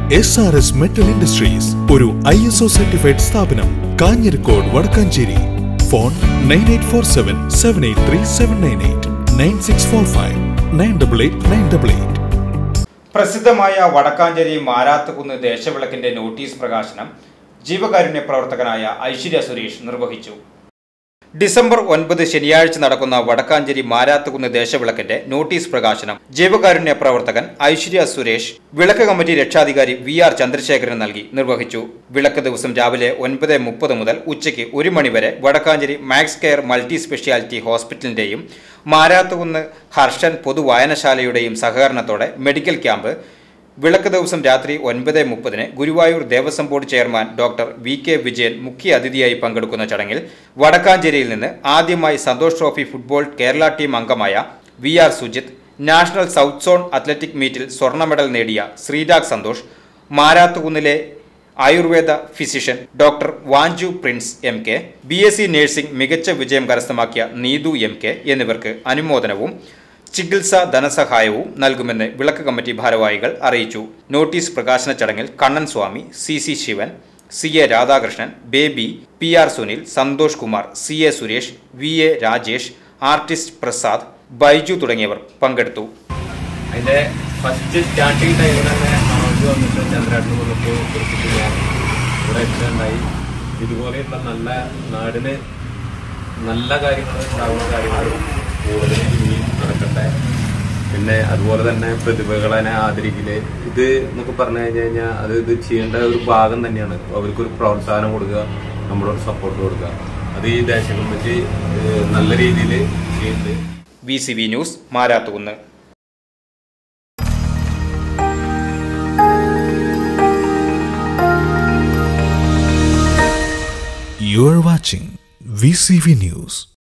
S R S metal industries ഒരു I S O certified സ്ഥാപനം Kanjirakode Vadakkanchery phone nine eight four seven seven eight three seven nine eight nine six four five nine double eight nine double eight പ്രസിദ്ധമായ Vadakkanchery Marathukunnu ദേശവിളക്കിന്റെ notice പ്രകാശനം ജീവകാരുണ്യ പ്രവർത്തകനായ ഐശ്വര്യ സുരേഷ് നിർവഹിച്ചു December ഒൻപത് ശനിയാഴ്ച നടക്കുന്ന വടക്കാഞ്ചേരി മാരാത്തുകുന്ന് ദേശവിളക്കിന്റെ നോട്ടീസ് പ്രകാശനം ജീവകാരുണ്യ പ്രവർത്തകൻ ഐശ്വര്യ സുരേഷ് വിളക്ക് കമ്മിറ്റി രക്ഷാധികാരി വി ആർ ചന്ദ്രശേഖരൻ നൽകി നിർവഹിച്ചു വിളക്ക് ദിവസം രാവിലെ ഒൻപത് മുപ്പത് മുതൽ ഉച്ചയ്ക്ക് ഒരു മണിവരെ Vadakkanchery max care multi speciality ഹോസ്പിറ്റലിന്റെയും മാരാത്തുകുന്ന് ഹർഷൻ പൊതുവായനശാലയുടെയും സഹകരണത്തോടെ മെഡിക്കൽ ക്യാമ്പ് വിളക്ക് ദിവസം രാത്രി ഒൻപത് മുപ്പതിന് Guruvayur Devaswom board chairman doctor V K Vijayan മുഖ്യ അതിഥിയായി പങ്കെടുക്കുന്ന ചടങ്ങിൽ വടക്കാഞ്ചേരിയിൽ നിന്ന് ആദ്യമായി Santhosh trophy football Kerala team അംഗമായ V R Sujith national south zone athletic മീറ്റിൽ സ്വർണ്ണ മെഡൽ നേടിയ ശ്രീരാഗ് സന്തോഷ് മാരാത്തുകുന്നിലെ Ayurveda physician doctor Vanchu Prince M K B S C nursing മികച്ച വിജയം കരസ്ഥമാക്കിയ നീതു എം കെ എന്നിവർക്ക് അനുമോദനവും ചികിത്സാ ധനസഹായവും നൽകുമെന്ന് വിളക്ക് കമ്മിറ്റി ഭാരവാഹികൾ അറിയിച്ചു നോട്ടീസ് പ്രകാശന ചടങ്ങിൽ Kannan Swami C C Sivan C A Radhakrishnan Baby P R Sunil Santhosh Kumar C A Suresh V A Rajesh artist Prasad Baiju തുടങ്ങിയവർ പങ്കെടുത്തു അതിന്റെ ഫസ്റ്റ് സ്റ്റാർട്ടിങ് ടൈമിൽ തന്നെ അവാർഡ് വന്നിട്ട് ചന്ദ്രാട്ടിൽ വന്നിട്ട് കുറിച്ചിട്ട് ഞാൻ ഇവിടെ എത്തുകയുണ്ടായി ഇതുപോലെയുള്ള നല്ല നാടിന് നല്ല കാര്യങ്ങൾ ഉണ്ടാകുന്ന കാര്യങ്ങൾ കൂടുതൽ ഇനി നടക്കട്ടെ പിന്നെ അതുപോലെ തന്നെ പ്രതിഭകളെ ആദരിക്കല് ഇത് എന്നൊക്കെ പറഞ്ഞു കഴിഞ്ഞു കഴിഞ്ഞാൽ അത് ഇത് ചെയ്യേണ്ട ഒരു ഭാഗം തന്നെയാണ് അവർക്കൊരു പ്രോത്സാഹനം കൊടുക്കുക നമ്മളൊരു സപ്പോർട്ട് കൊടുക്കുക അത് ഈ ദേശം വെച്ച് നല്ല രീതിയിൽ ചെയ്യുന്നുണ്ട് V C V news Marathukunnu You are watching VCV News.